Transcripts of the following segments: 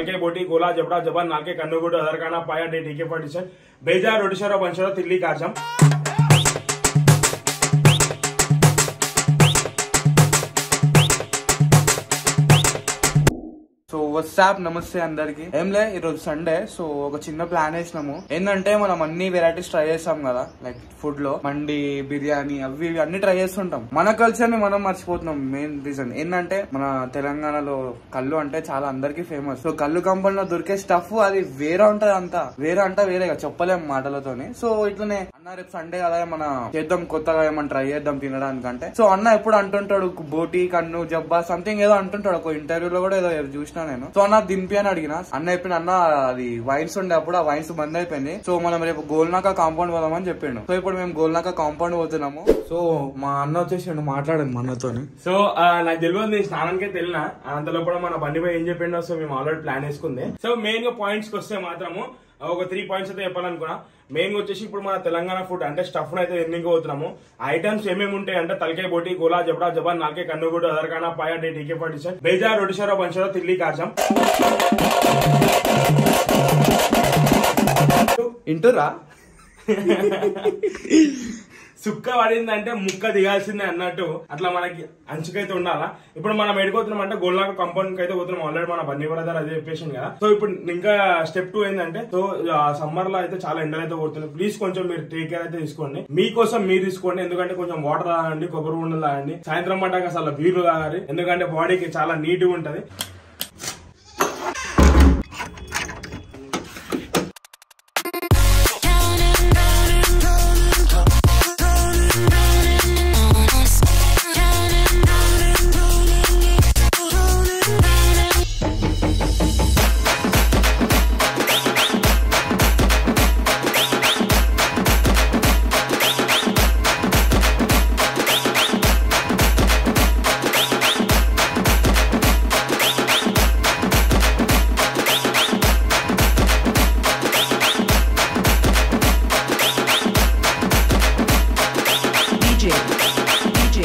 तलके बोटी गोला जबड़ा जबान नाल के कन्नु गुड अदर खाना पाया डे टीके पार्टीशन बेजा रोटिशर बंशर तिल्ली काजम సో వస్తాప్ నమస్తే అందరికి ఏం లే ఈరోజు సండే సో ఒక చిన్న ప్లాన్ వేసినాము ఏంటంటే మనం అన్ని వెరైటీస్ ట్రై చేస్తాం కదా లైక్ ఫుడ్ లో మండి బిర్యానీ అవి ఇవి అన్ని ట్రై చేస్తుంటాం మన కల్చర్ ని మనం మర్చిపోతున్నాం మెయిన్ రీజన్ ఏంటంటే మన తెలంగాణలో కళ్ళు అంటే చాలా అందరికి ఫేమస్ సో కళ్ళు కంపెనీలో దొరికే స్టఫ్ అది వేరే ఉంటది అంతా వేరే అంటే వేరే కదా, చెప్పలేం మాటలతోని సో ఇట్లనే అన్న రేపు సండే కదా మన చేద్దాం కొత్తగా ఏమన్నా ట్రై చేద్దాం తినడానికంటే సో అన్న ఎప్పుడు అంటుంటాడు బోటి కన్ను జబ్బా సంథింగ్ ఏదో అంటుంటాడు ఒక ఇంటర్వ్యూలో కూడా ఏదో చూసినా నేను సో అన్న దింపి అని అడిగిన అన్న చెప్పిన అన్న అది వైన్స్ ఉండే అప్పుడు ఆ వైన్స్ బంద్ అయిపోయింది సో మనం రేపు గోల్నాక కాంపౌండ్ పోదామని చెప్పిండు సో ఇప్పుడు మేము గోల్నాక కాంపౌండ్ పోతున్నాము సో మా అన్న వచ్చేసి మాట్లాడండి మా అన్నతోని సో ఆ, నాకు తెలియదు నేను స్నానానికే తెలియనా అంతలో కూడా మన బండి పై ఏం చెప్పిండో సో మేము ఆల్రెడీ ప్లాన్ వేసుకుంది సో మెయిన్ గా పాయింట్స్ కి వస్తే మాత్రము ఆ, ఒక త్రీ పాయింట్స్ అయితే చెప్పాలనుకున్నా మెయిన్ గా వచ్చేసి ఇప్పుడు మన తెలంగాణ ఫుడ్ అంటే స్టఫ్ అయితే ఎన్నిక పోతున్నాము ఐటమ్స్ ఏమేమి ఉంటాయి అంటే తలకాయ బోటి గోలా జబడా జబాన్ నాకే కన్ను గుడ్డు అదర్ ఖానా పాయా డే టీకే పార్టీషన్ బేజా రొడిషరో బంషరో తిల్లి కాజం ఇంటురా సుక్క పడిందంటే ముక్క దిగాల్సిందే అన్నట్టు అట్లా మనకి అంచుకైతే ఉండాలా ఇప్పుడు మనం ఎడిపోతున్నాం అంటే గోల్నాక కాంపౌండ్ అయితే పోతున్నాం ఆల్రెడీ మన బన్నీ బ్రదర్ అదే చెప్పేసింది కదా సో ఇప్పుడు ఇంకా స్టెప్ టూ ఏంటంటే సో సమ్మర్ లో అయితే చాలా ఎండలు అయితే కొడుతుంది ప్లీజ్ కొంచెం మీరు టేక్ కేర్ అయితే తీసుకోండి మీకోసం మీరు తీసుకోండి ఎందుకంటే కొంచెం వాటర్ తాగండి కొబ్బరి ఉండలు తాగండి సాయంత్రం పడ్డాక అసలు బీర్లు తాగాలి ఎందుకంటే బాడీకి చాలా నీట్ గా ఉంటది DJ, DJ,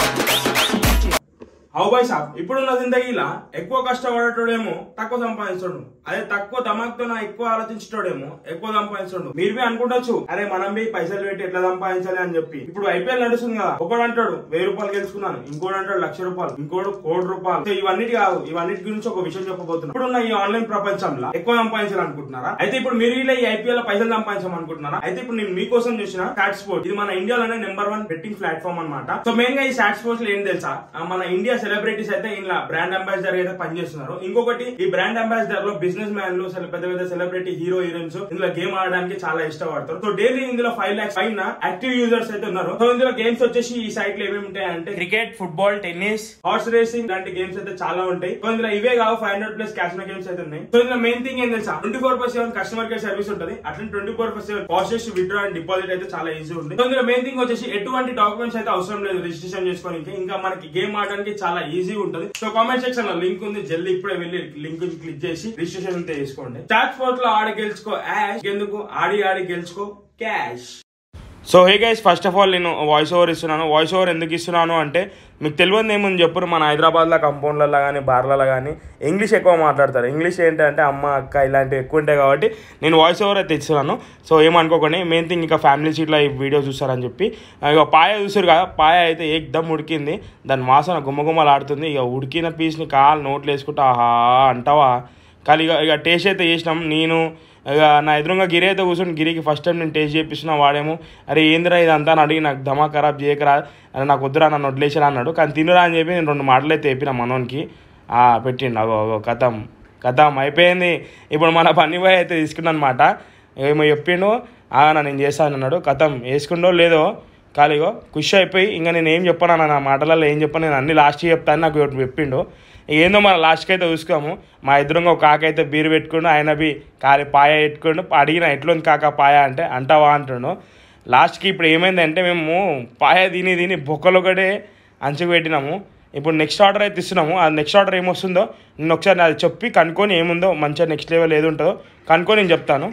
DJ. అవు బాయ్ సాబ్ ఇప్పుడున్న జిందగీలా ఎక్కువ కష్టపడేటోడేమో తక్కువ సంపాదించడు అదే తక్కువ దమాక్తో ఎక్కువ ఆలోచించేటోడేమో ఎక్కువ సంపాదించడు మీరు బి అనుకుంటచ్చు అరే మనం బి పైసలు పెట్టి ఎట్లా సంపాదించాలి అని చెప్పి ఇప్పుడు ఐపీఎల్ నడుస్తుంది కదా ఒకడు అంటాడు వెయ్యి రూపాయలు గెలుచుకున్నాను ఇంకోటి అంటాడు లక్ష రూపాయలు ఇంకోటి కోటి రూపాయలు సో ఇవన్నిటి కాదు ఇవన్నిటి గురించి ఒక విషయం చెప్పబోతున్నా ఇప్పుడున్న ఈ ఆన్లైన్ ప్రపంచంలో ఎక్కువ సంపాదించాలనుకుంటున్నారా అయితే ఇప్పుడు మీరు ఇలా ఈ ఐపీఎల్ పైసలు సంపాదించాలనుకుంటున్నారా అయితే ఇప్పుడు నేను మీకోసం చూసిన స్టాట్ స్పోర్ట్ ఇది మన ఇండియాలోనే నెంబర్ వన్ బెట్టింగ్ ప్లాట్ఫామ్ అన్నమాట సో మెయిన్ గా ఈ స్టాట్ స్పోర్ట్స్ లో ఏం తెలుసా ఆ మన ఇండియా సెలబ్రిటీస్ అయితే ఇలా బ్రాండ్ అంబాసిడర్ అయితే పనిచేస్తున్నారు ఇంకొకటి ఈ బ్రాండ్ అంబాసిడర్ లో బిజినెస్ మ్యాన్లు సెల- పెద్ద పెద్ద సెలబ్రిటీ హీరో హీరోయిన్స్ ఇందులో గేమ్ ఆడడానికి చాలా ఇష్టపడతారు సో డైలీ ఇందులో ఫైవ్ లాక్స్ పైన యాక్టివ్ యూజర్స్ అయితే ఉన్నారు సో ఇందులో గేమ్స్ వచ్చేసి ఈ సైట్ లో ఏమేమి ఉంటాయి అంటే cricket football tennis horse racing లాంటి గేమ్స్ అయితే చాలా ఉంటాయి సో ఇందులో ఇవే కావు five hundred plus casino games అయితే ఉన్నాయి సో ఇందులో మెయిన్ థింగ్ ఏం తెలుసా twenty four per seven customer care service ఉంటుంది అట్లా twenty four per seven process withdraw and deposit అయితే చాలా ఈజీ ఉంది సో ఇందులో మెయిన్ థింగ్ వచ్చేసి ఎటువంటి డాక్యుమెంట్స్ అయితే అవసరం లేదు రిజిస్ట్రేషన్ చేసుకోనికి ఇంకా మనకి గేమ్ ఆడడానికి చాలా ఈజీ ఉంటుంది సో కామెంట్ సెక్షన్ లో లింక్ ఉంది జల్దీ ఇప్పుడే వెళ్ళి లింక్ క్లిక్ చేసి రిజిస్ట్రేషన్ అయితే చేసుకోండి చాట్ స్పోర్ట్ లో ఆడి గెలుచుకో యాష్ ఎందుకు ఆడి ఆడి గెలుచుకో cash so hey guys first of all నేను వాయిస్ ఓవర్ ఇస్తున్నాను వాయిస్ ఓవర్ ఎందుకు ఇస్తున్నాను అంటే మీకు తెలియదు ఏముంది చెప్పరు మన హైదరాబాద్లో కంపౌండ్లలో కానీ బార్లలో కానీ ఇంగ్లీష్ ఎక్కువ మాట్లాడతారు ఇంగ్లీష్ ఏంటంటే అమ్మ అక్క ఇలాంటివి ఎక్కువ ఉంటాయి కాబట్టి నేను వాయిస్ ఓవర్ అయితే ఇస్తున్నాను సో ఏమనుకోకండి మెయిన్ థింగ్ ఇంకా ఫ్యామిలీ సీట్లో ఈ వీడియో చూస్తారని చెప్పి ఇక పాయ చూసారు కదా పాయ అయితే ఏకదమ్ ఉడికింది దాని వాసన గుమ్మగుమ్మలాడుతుంది ఇక ఉడికిన పీస్ని కాలు నోట్లు వేసుకుంటా ఆహా అంటావా కానీ ఇక ఇక టేస్ట్ అయితే చేసినాం నేను ఇక నా ఎదురుగా గిరి అయితే కూర్చొని గిరికి ఫస్ట్ టైం నేను టేస్ట్ చేపిస్తున్నా వాడేమో అరే ఏందిరా ఇదంతా అని అడిగి నాకు దమా ఖరాబ్ చేయకరా అరే నాకు వద్దురా నన్ను వదిలేసిరా అన్నాడు కానీ తినురా అని చెప్పి నేను రెండు మాటలు అయితే చెప్పిన మనోనికి ఆ, పెట్టిండు అగో అగో కథం కథం అయిపోయింది ఇప్పుడు మన పని బాయ్ అయితే తీసుకున్నాను అనమాట ఏమో చెప్పిండు ఆ నేను చేస్తాను అన్నాడు కథం వేసుకుండో లేదో ఖాళీగో ఖుషి అయిపోయి ఇంకా నేను ఏం చెప్పాను నా మాటలలో ఏం చెప్పాను నేను అన్ని లాస్ట్ చెప్తాను నాకు ఒకటి చెప్పిండు ఏందో మన లాస్ట్కి అయితే చూసుకోము మా ఇద్దరం ఒక కాక అయితే బీరు పెట్టుకుండు ఆయన బి కాలి పాయ పెట్టుకుండు అడిగిన ఎట్లుంది కాక పాయ అంటే అంటావా అంటుండు లాస్ట్కి ఇప్పుడు ఏమైందంటే మేము పాయ తిని తిని బొక్కలు ఒకటే అంచుకు పెట్టినాము ఇప్పుడు నెక్స్ట్ ఆర్డర్ అయితే ఇస్తున్నాము ఆ నెక్స్ట్ ఆర్డర్ ఏమొస్తుందో నేను ఒకసారి అది చెప్పి కనుక్కొని ఏముందో మంచిగా నెక్స్ట్ లెవెల్ ఏది ఉంటుందో కనుక్కొని నేను చెప్తాను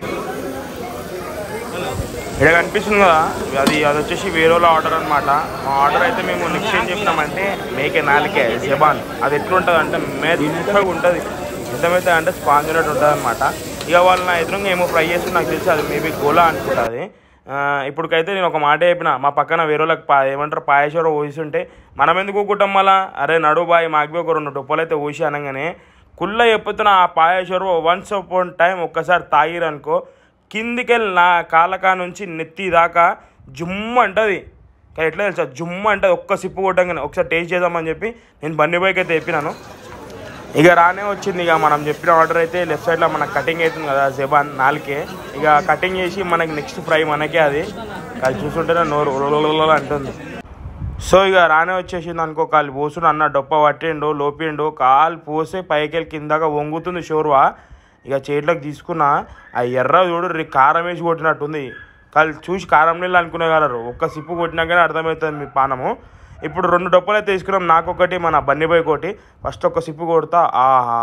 ఇక్కడ కనిపిస్తుంది కదా అది అది వచ్చేసి వేరే వాళ్ళ ఆర్డర్ అనమాట మా ఆర్డర్ అయితే మేము నెక్స్ట్ ఏం చెప్పినామంటే మేకే నాలుకే జబాన్ అది ఎట్లుంటుంది అంటే మెత్తగా ఉంటుంది ఎంతమైతే అంటే స్పాంజ్ ఉన్నట్టు ఉంటుంది అనమాట ఇక వాళ్ళు నా ఎదురుగా ఏమో ఫ్రై చేసి నాకు తెలిసి అది మేబీ గోలా అనుకుంటుంది ఇప్పటికైతే నేను ఒక మాట చెప్పిన మా పక్కన వేరే వాళ్ళకి పా ఏమంటారు పాయేశ్వరం ఊసిస్తుంటే మనం ఎందుకు ఊకుంటాం మళ్ళా అరే నడు బాయ్ మాకు ఒక రెండు డొప్పలు అయితే ఊసి అనగానే కుళ్ళ చెప్పుతున్న ఆ పాయేశ్వరం వన్స్ అపాన్ టైం ఒక్కసారి తాగిరనుకో కిందికెళ్ళి నా కాలకా నుంచి నెత్తి దాకా జుమ్ అంటది కానీ ఎట్లా తెలుసా జుమ్ అంటది ఒక్క సిప్పు కొట్టంగానే ఒకసారి టేస్ట్ చేద్దామని చెప్పి నేను బండి బైక్ అయితే చెప్పినాను ఇక రానే వచ్చింది ఇక మనం చెప్పిన ఆర్డర్ అయితే లెఫ్ట్ సైడ్లో మనకు కటింగ్ అవుతుంది కదా జబాన్ నాలుకే ఇక కటింగ్ చేసి మనకి నెక్స్ట్ ఫ్రై మనకే అది అది చూస్తుంటేనే నోరు ఉలలలల అంటుంది సో ఇక రానే వచ్చేసింది అనుకో కాలు పోసుడు అన్న డొప్ప పట్టిండు లోపిండు కాలు పోసే పైకెళ్ళి కిందగా వంగుతుంది షోర్వా ఇక చేతిలోకి తీసుకున్న ఆ ఎర్ర చూడు రి కారం వేసి కొట్టినట్టుంది కాళ్ళు చూసి కారం నీళ్ళు అనుకునేగలరు ఒక్క సిప్పు కొట్టినాకనే అర్థమవుతుంది మీ పానము ఇప్పుడు రెండు డొప్పలు అయితే తీసుకున్నాం నాకు ఒకటి మన బన్నీ బాయ్ ఒకటి ఫస్ట్ ఒక సిప్పు కొడతా ఆహా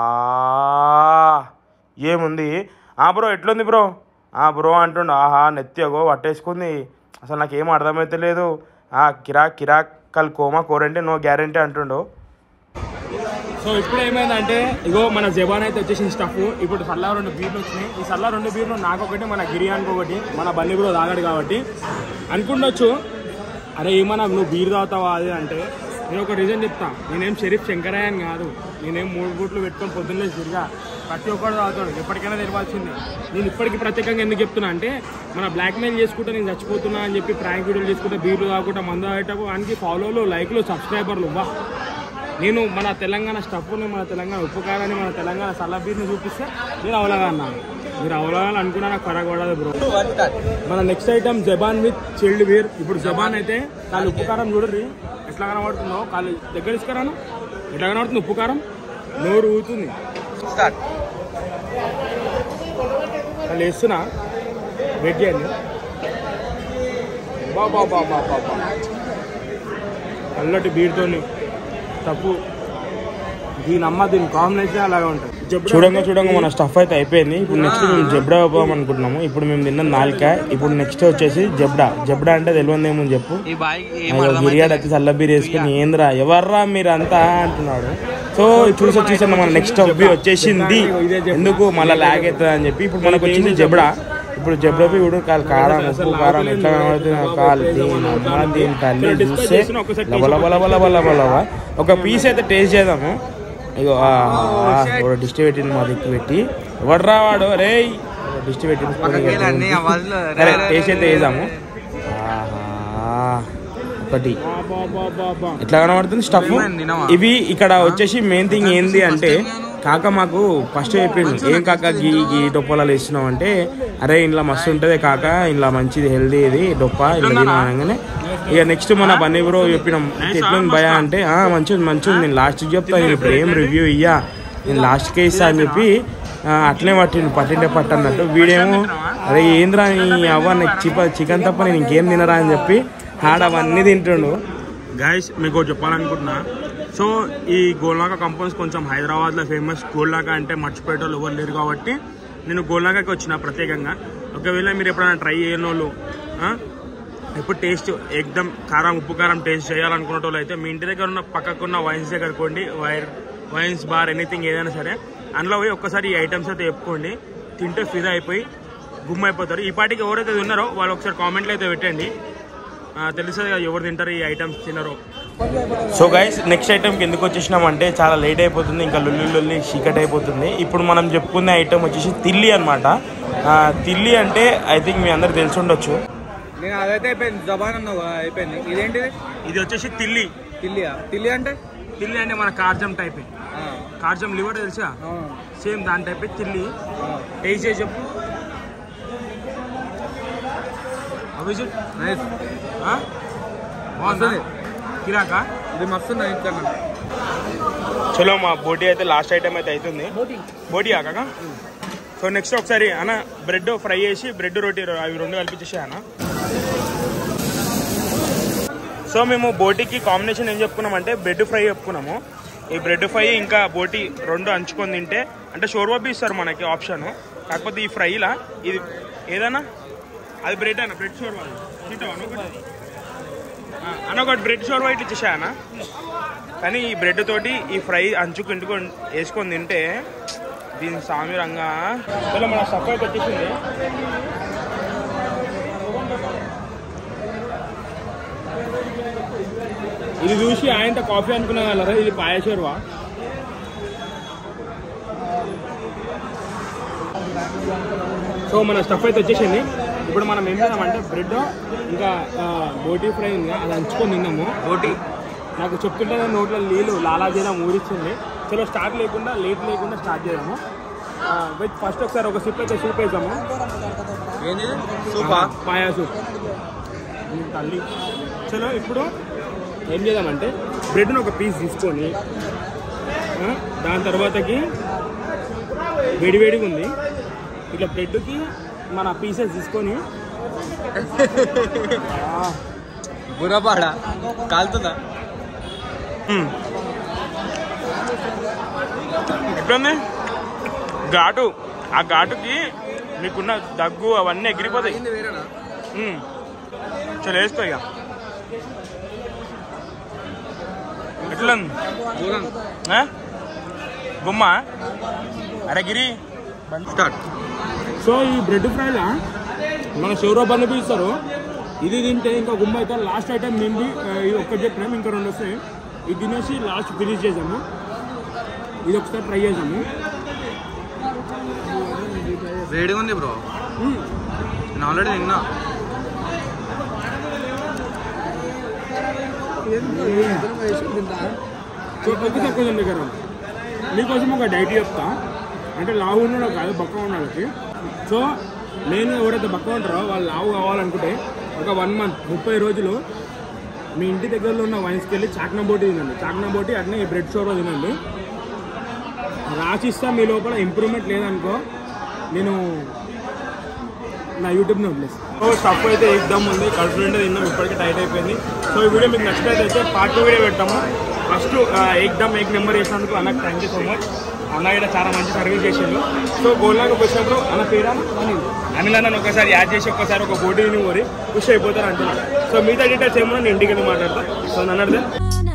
ఏముంది ఆ బ్రో ఎట్లుంది బ్రో ఆ బ్రో అంటుండు ఆహా నెత్తిగో పట్టేసుకుంది అసలు నాకు ఏం అర్థమైతే లేదు ఆ కిరాక్ కిరాక్ కల్ కోమా కోరంటే నో గ్యారంటీ అంటుండు సో ఇప్పుడు ఏమైందంటే ఇగో మన జబాన్ అయితే వచ్చేసిన స్టఫ్ ఇప్పుడు సల్లా రెండు బీర్లు వచ్చినాయి ఈ సల్లా రెండు బీర్లు నాకు ఒకటి మన గిరియానికి ఒకటి మన బండి బ్రో తాగాడు కాబట్టి అనుకుండొచ్చు అరే ఏమన్నా నువ్వు బీర్ తాగుతావా అది అంటే నేను ఒక రీజన్ చెప్తా నేనేం షరీఫ్ శంకరయ్య అని కాదు నేనేం మూడు బూట్లు పెట్టుకొని పొద్దున్నే తిరిగా ప్రతి ఒక్కరు తాగుతాడు ఎప్పటికైనా తెలియాల్సిందే నేను ఇప్పటికీ ప్రత్యేకంగా ఎందుకు చెప్తున్నా అంటే మన బ్లాక్మెయిల్ చేసుకుంటే నేను చచ్చిపోతున్నా అని చెప్పి ప్రాంక్ వీడియోలు చేసుకుంటే బీర్లు తాగుకుంటా మందు తాగేటప్పుడు వానికి ఫాలోలు లైక్లు సబ్స్క్రైబర్లు వా నేను మన తెలంగాణ స్టఫ్ని మన తెలంగాణ ఉపకారాన్ని మన తెలంగాణ సల్లబీర్ని చూపిస్తే మీరు అవలగా అన్నాను మీరు అవలగాలు అనుకున్నా నాకు పడకూడదు బ్రో మన నెక్స్ట్ ఐటమ్ జబాన్ విత్ చిల్డ్ బీర్ ఇప్పుడు జబాన్ అయితే కాళ్ళు ఉప్పు కారం చూడరు ఎట్లా కనబడుతుందో కాళ్ళు దగ్గర తీసుకురాను ఎట్లా కనబడుతుంది ఉప్పు కారం నోరు ఊతుంది వాళ్ళు వేస్తున్నా వెయిట్ చేయండి బా బా బా బా బా బా చల్లటి బీర్తోని తప్పు దీని అమ్మ దీని కాంబినేషన్ అలాగే ఉంటుంది చూడంగా చూడంగా మన స్టఫ్ అయితే అయిపోయింది ఇప్పుడు నెక్స్ట్ మేము జబ్డా పోదాం అనుకుంటున్నాము ఇప్పుడు మేము తిన్న నాలుక ఇప్పుడు నెక్స్ట్ వచ్చేసి జబ్డా జబ్డా అంటే తెలియదు ఏమో చెప్పు ఈ బాయ్ బిర్యానీ అయితే చల్ల బీర్ వేసుకుని ఏంద్రా ఎవర్రా మీరు అంతా అంటున్నాడు సో చూసి చూసాను మన నెక్స్ట్ అవి వచ్చేసింది ఎందుకు మళ్ళీ లాగ్ అవుతుంది అని చెప్పి ఇప్పుడు మనకు వచ్చింది జబ్డా ఇప్పుడు జబ్రాపి కూడా కాలు కారం ఉప్పు కారం ఎట్లా కనబడుతుంది కాలు దీని అమ్మ దీని తల్లి చూస్తే లబ లబ లబ లబ లబ లబ ఒక పీస్ అయితే టేస్ట్ చేద్దాము ఇగో డిస్టి పెట్టింది మా దిక్కు పెట్టి ఎవడ్రా వాడు రే డిస్టి పెట్టింది సరే టేస్ట్ అయితే వేద్దాము ఆహా. ఒకటి ఎట్లా కనబడుతుంది స్టఫ్ ఇవి ఇక్కడ వచ్చేసి మెయిన్ థింగ్ ఏంది అంటే కాక మాకు ఫస్ట్ చెప్పిండు ఏం కాక గీ గీ డొప్పలలో ఇస్తున్నాం అంటే అరే ఇంట్లో మస్తు ఉంటుంది కాక ఇంట్లో మంచిది హెల్దీ ఇది డొప్ప ఇలా తినగానే ఇక నెక్స్ట్ మన బన్నీ బ్రో చెప్పినాం ఎట్లుంది భయ అంటే "ఆ, మంచిది మంచిది నేను లాస్ట్ చెప్తా నేను ఇప్పుడు ఏం రివ్యూ ఇయ్యా నేను లాస్ట్కే ఇస్తా అని చెప్పి ఆ, అట్లే పట్టిండు పట్టింటే పట్టన్నట్టు వీడేమో అరే ఏంద్రా నీ అవ్వ నాకు చిప చికెన్ తప్ప నేను ఇంకేం తినరా అని చెప్పి ఆడ అవన్నీ తింటుండు గాయస్ మీకు ఒకటి చెప్పాలనుకుంటున్నా సో ఈ గోల్నాక కంపౌండ్స్ కొంచెం హైదరాబాద్లో ఫేమస్ గోల్నాక అంటే మర్చిపోయేటోళ్ళు ఎవరు లేరు కాబట్టి నేను గోల్నాకకి వచ్చిన ప్రత్యేకంగా ఒకవేళ మీరు ఎప్పుడైనా ట్రై చేయని వాళ్ళు ఆ, ఎప్పుడు టేస్ట్ ఎక్దమ్ కారం ఉప్పు కారం టేస్ట్ చేయాలనుకున్న వాళ్ళు అయితే మీ ఇంటి దగ్గర ఉన్న పక్కకున్న వైన్స్ దగ్గర కొండి వైర్ వైన్స్ బార్ ఎనీథింగ్ ఏదైనా సరే అందులో పోయి ఒక్కసారి ఈ ఐటమ్స్ అయితే చెప్పుకోండి తింటే ఫిదా అయిపోయి గుమ్ అయిపోతారు ఈ పాటికి ఎవరైతే ఉన్నారో వాళ్ళు ఒకసారి కామెంట్లు అయితే పెట్టండి ఆ, తెలుస్తుంది కదా ఎవరు తింటారు ఈ ఐటమ్స్ తినరో సో గైస్ నెక్స్ట్ ఐటమ్కి ఎందుకు వచ్చేసినామంటే చాలా లేట్ అయిపోతుంది ఇంకా లొల్లి లొల్లి చీకటి అయిపోతుంది ఇప్పుడు మనం చెప్పుకునే ఐటమ్ వచ్చేసి తిల్లి అనమాట తిల్లి అంటే ఐ థింక్ మీ అందరికి తెలిసి ఉండొచ్చు నేను అదైతే అయిపోయింది జబాన్ అన్నావు కదా, అయిపోయింది ఇదేంటిది ఇది వచ్చేసి తిల్లి తిల్లియా తిల్లి అంటే తిల్లి అంటే మన కార్జం టైప్ ఆ, కార్జం లివర్ తెలుసా అవును. సేమ్ దాని టైప్ తిల్లి ఆ. టేస్ట్ చేసి చెప్పు అభిజిత్ నైస్ బాగుంది వస్తుంది. కిరాకా ఇది మస్తు నైస్ కన్నా చలో మా బోటీ అయితే లాస్ట్ ఐటమ్ అయితే అవుతుంది బోటీ కాక సో నెక్స్ట్ ఒకసారి అన్న బ్రెడ్ ఫ్రై చేసి బ్రెడ్ రోటీ అవి రెండు కలిపించేసి అన్న సో మేము బోటీకి కాంబినేషన్ ఏం చెప్పుకున్నామంటే బ్రెడ్ ఫ్రై చెప్పుకున్నాము ఈ బ్రెడ్ ఫ్రై ఇంకా బోటీ రెండు అంచుకొని తింటే అంటే షోర్వా ఇస్తారు మనకి ఆప్షన్ కాకపోతే ఈ ఫ్రైలా ఇది ఏదన్నా అది బ్రెడ్ అన్న బ్రెడ్ షోర్వా తింటావా నువ్వు కూడా? ఆ, అన్న ఒకటి బ్రెడ్ షోర్వా ఇట్లా ఇచ్చేసా అన్న కానీ ఈ బ్రెడ్ తోటి ఈ ఫ్రై అంచుకు ఇంటుకొని వేసుకొని తింటే దీని స్వామి రంగా ఇలా మన స్టఫ్ అయితే వచ్చేసింది ఇది చూసి ఆయనతో కాఫీ అనుకునే వాళ్ళరా ఇది పాయేశ్వర్వా సో మన స్టఫ్ అయితే వచ్చేసింది ఇప్పుడు మనం ఏం చేద్దామంటే బ్రెడ్ ఇంకా ఆ, బోటీ ఫ్రై ఉంది అది అంచుకొని తిన్నాము బోటి నాకు చెప్తుంటే నోట్లో నీళ్ళు లాలాజీలా ఊరిచ్చింది చలో స్టార్ట్ లేకుండా లేట్ లేకుండా స్టార్ట్ చేద్దాము వెజ్ ఫస్ట్ ఒకసారి ఒక సిప్ అయితే సూప్ వేద్దాము ఏంది సూపా పాయా సూప్ ఉమ్, తల్లి చలో ఇప్పుడు ఏం చేద్దామంటే బ్రెడ్ని ఒక పీస్ తీసుకొని ఆ, దాని తర్వాతకి వేడివేడిగా ఉంది ఇట్లా బ్రెడ్కి మన పీసెస్ తీసుకొని ఆ, బుర్రపాడ కాలుతుందా ఉమ్. ఎట్లుంది ఘాటు ఆ ఘాటుకి మీకున్న దగ్గు అవన్నీ ఎగిరిపోతాయి వేరేనా ఉమ్. చలో వేసుకో ఇక ఎట్లుంది ఆ? గుమ్మ అరే గిరి స్టార్ట్ సో ఈ బ్రెడ్ ఫ్రైలా మన షోరో బన్ను పిలుస్తారు ఇది తింటే ఇంకా గుమ్మ అయితే లాస్ట్ ఐటమ్ నిండి ఆ, ఇది ఒక్కటి చెప్పినాం ఇంకా రెండు వస్తాయి ఇది తినేసి లాస్ట్ ఫినిష్ చేసాము ఇది ఒకసారి ట్రై చేసాము వేడిగా ఉంది బ్రో మ్మ్. నేను ఆల్రెడీ తిన్నా సో తక్కువ తక్కువ ఉంది దగ్గర మీకోసం ఒక డైట్ చెప్తా అంటే లావు ఉన్నాడు కాదు బక్క ఉన్నాళ్ళకి సో నేను ఎవరైతే బక్క ఉంటారో వాళ్ళు లావు కావాలనుకుంటే ఒక వన్ మంత్ ముప్పై రోజులు మీ ఇంటి దగ్గరలో ఉన్న వైన్స్కి వెళ్ళి చాక్నా బోటి తినండి చాక్నా బోటి అట్నే ఈ బ్రెడ్ షోరో తినండి రాసిస్తా మీ లోపల ఇంప్రూవ్మెంట్ లేదనుకో నేను నా యూట్యూబ్ని వదిలేసి సో స్టఫ్ అయితే ఎగ్దమ్ ఉంది కడుపు నిండా తిన్నాం ఇప్పటికీ టైట్ అయిపోయింది సో ఈ వీడియో మీకు నచ్చినట్లయితే పార్ట్ టూ వీడియో పెట్టాము ఫస్ట్ ఎగ్దమ్ ఎగ్ నెంబర్ చేసినందుకు అన్నకు థ్యాంక్ యూ సో మచ్ అన్న ఇక్కడ చాలా మంచి సర్వీస్ చేసిండు సో గోల్లాకి వచ్చినప్పుడు అన్న పేరా అనిల్ అనిల్ అన్న ఒకసారి యాడ్ చేసి ఒక్కసారి ఒక బోటీని కోరి ఖుషి అయిపోతారు అంటున్నాను సో మిగతా డీటెయిల్స్ ఏమో నేను ఇంటికి వెళ్ళి మాట్లాడతా సో నన్ను అడితే